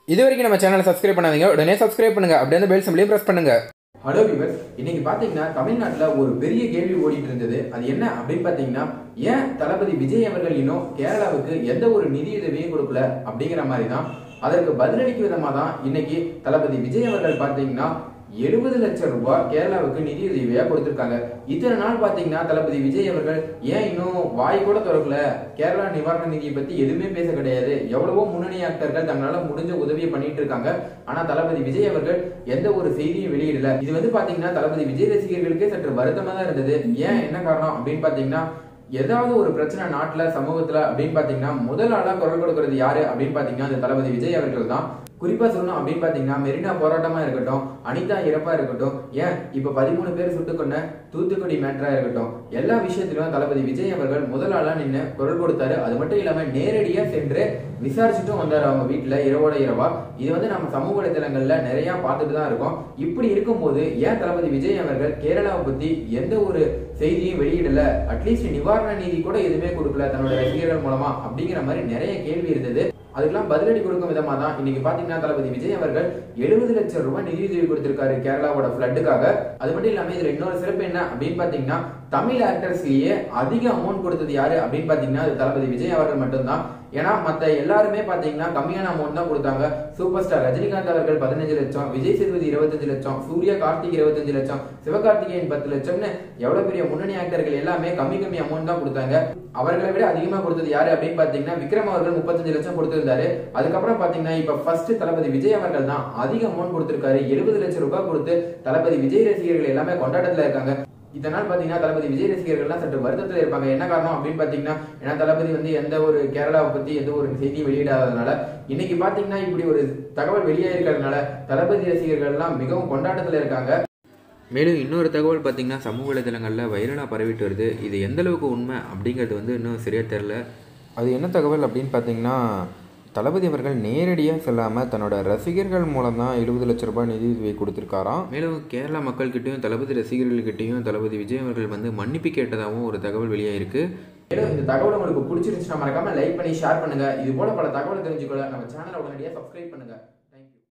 இது வரைக்கும் நம்ம சேனலை சப்ஸ்கிரைப் பண்ணாதீங்க உடனே சப்ஸ்கிரைப் பண்ணுங்க அப்படியே அந்த பெல் சிம்லையும் ப்ரெஸ் பண்ணுங்க ஹலோ விவர்ஸ் இன்னைக்கு பாத்தீங்கன்னா தமிழ்நாட்டில் ஒரு பெரிய கேள்வி ஓடிட்டு இருந்தது அது என்ன அப்படின்னு பாத்தீங்கன்னா ஏன் தளபதி விஜய் அவர்கள் இன்னும் கேரளாவுக்கு எந்த ஒரு நிதியுதவியும் கொடுக்கல அப்படிங்கிற மாதிரி தான் அதற்கு பதிலளிக்கும் விதமா தான் இன்னைக்கு தளபதி விஜய் அவர்கள் பாத்தீங்கன்னா எழுபது லட்சம் ரூபாய் கேரளாவுக்கு நிதியுதவியா கொடுத்திருக்காங்க இத்தனை நாள் பாத்தீங்கன்னா தளபதி விஜய் அவர்கள் ஏன் இன்னும் வாய் கூட திறக்கல கேரளா நிவாரண நிதியை பத்தி எதுவுமே பேச கிடையாது எவ்வளவோ முன்னணி ஆக்டர்கள் தங்களால முடிஞ்ச உதவியை பண்ணிட்டு இருக்காங்க ஆனா தளபதி விஜய் அவர்கள் எந்த ஒரு செய்தியும் வெளியிடல இது வந்து பாத்தீங்கன்னா தளபதி விஜய் ரசிகர்களுக்கே சற்று வருத்தமா தான் இருந்தது ஏன் என்ன காரணம் அப்படின்னு பாத்தீங்கன்னா ஏதாவது ஒரு பிரச்சனை நாட்டுல சமூகத்துல அப்படின்னு பாத்தீங்கன்னா முதல் ஆளா குரல் கொடுக்கறது யாரு அப்படின்னு பாத்தீங்கன்னா அந்த தளபதி விஜய் அவர்கள் தான் குறிப்பா சொல்லணும் அப்படின்னு பாத்தீங்கன்னா மெரினா போராட்டமா இருக்கட்டும் அனிதா இறப்பா இருக்கட்டும் ஏன் இப்ப பதிமூணு பேர் சுட்டு கொண்ட தூத்துக்குடி மேட்டரா இருக்கட்டும் எல்லா விஷயத்திலும் தளபதி விஜய் அவர்கள் முதல் ஆளா நின்று குரல் கொடுத்தாரு அது மட்டும் இல்லாம நேரடியா சென்று விசாரிச்சுட்டும் வந்தாரு அவங்க வீட்டுல இரவோட இரவா இது வந்து நம்ம சமூக வலைதளங்கள்ல நிறைய பார்த்துட்டு தான் இருக்கோம் இப்படி இருக்கும்போது ஏன் தளபதி விஜய் அவர்கள் கேரளாவை பத்தி எந்த ஒரு செய்தியும் வெளியிடல அட்லீஸ்ட் நிவாரண நிதி கூட எதுவுமே கொடுக்கல தன்னோட ரசிகர்கள் மூலமா அப்படிங்கிற மாதிரி நிறைய கேள்வி இருந்தது அதுக்கெல்லாம் பதிலடி கொடுக்கும் விதமா தான் இன்னைக்கு பாத்தீங்கன்னா தளபதி விஜய் அவர்கள் எழுபது லட்சம் ரூபாய் நிதியுதவி கொடுத்திருக்காரு கேரளாவோட ஃபிளட்டுக்காக அது மட்டும் இல்லாம இதுல இன்னொரு சிறப்பு என்ன அப்படின்னு பாத்தீங்கன்னா தமிழ் ஆக்டர்ஸ்லயே அதிக அமௌண்ட் கொடுத்தது யாரு அப்படின்னு பாத்தீங்கன்னா அது தளபதி விஜய் அவர்கள் மட்டும்தான் ஏன்னா மத்த எல்லாருமே பாத்தீங்கன்னா கம்மியான அமௌண்ட் தான் கொடுத்தாங்க சூப்பர் ஸ்டார் ரஜினிகாந்த் அவர்கள் பதினஞ்சு லட்சம் விஜய் சேதுபதி இருபத்தஞ்சு லட்சம் சூர்யா கார்த்திக் இருபத்தஞ்சு லட்சம் சிவகார்த்திகேயன் பத்து லட்சம்னு எவ்வளவு பெரிய முன்னணி ஆக்டர்கள் எல்லாமே கம்மி கம்மி அமௌண்ட் தான் கொடுத்தாங்க அவர்களை விட அதிகமா கொடுத்தது யாரு அப்படின்னு பாத்தீங்கன்னா விக்ரம் அவர்கள் முப்பத்தஞ்சு லட்சம் கொடுத்திருந்தாரு அதுக்கப்புறம் பாத்தீங்கன்னா இப்ப ஃபர்ஸ்ட் தளபதி விஜய் அவர்கள் தான் அதிக அமௌண்ட் கொடுத்திருக்காரு எழுபது லட்சம் ரூபாய் கொடுத்து தளபதி விஜய் ரசிகர்கள் எல்லாமே கொண்டாட்டத்துல இருக்காங்க இதனால் பாத்தீங்கன்னா தளபதி விஜய் ரசிகர்கள்லாம் சற்று வருத்தத்தில் இருப்பாங்க என்ன காரணம் அப்படின்னு பாத்தீங்கன்னா ஏன்னா தளபதி வந்து எந்த ஒரு கேரளாவை பத்தி எந்த ஒரு செய்தியும் வெளியிடாததுனால இன்னைக்கு பாத்தீங்கன்னா இப்படி ஒரு தகவல் வெளியே இருக்கிறதுனால தளபதி ரசிகர்கள்லாம் மிகவும் கொண்டாட்டத்துல இருக்காங்க மேலும் இன்னொரு தகவல் பார்த்தீங்கன்னா சமூக வலைதளங்களில் வைரலாக பரவிட்டு வருது இது எந்த அளவுக்கு உண்மை அப்படிங்கிறது வந்து இன்னும் சரியாக தெரில அது என்ன தகவல் அப்படின்னு பார்த்தீங்கன்னா தளபதி அவர்கள் நேரடியாக செல்லாமல் தன்னோட ரசிகர்கள் மூலம் தான் எழுபது லட்ச ரூபாய் நிதியுதவி கொடுத்துருக்காராம் மேலும் கேரளா மக்கள்கிட்டையும் தளபதி ரசிகர்கள்கிட்டையும் தளபதி விஜய் அவர்கள் வந்து மன்னிப்பு கேட்டதாகவும் ஒரு தகவல் வெளியாயிருக்கு மேலும் இந்த தகவல் உங்களுக்கு பிடிச்சிருந்துச்சுன்னா மறக்காம லைக் பண்ணி ஷேர் பண்ணுங்க இது போல பல தகவல் தெரிஞ்சுக்கொள்ள நம்ம சேனலை உடனடியாக சப்ஸ்கிரைப் பண்ணுங்க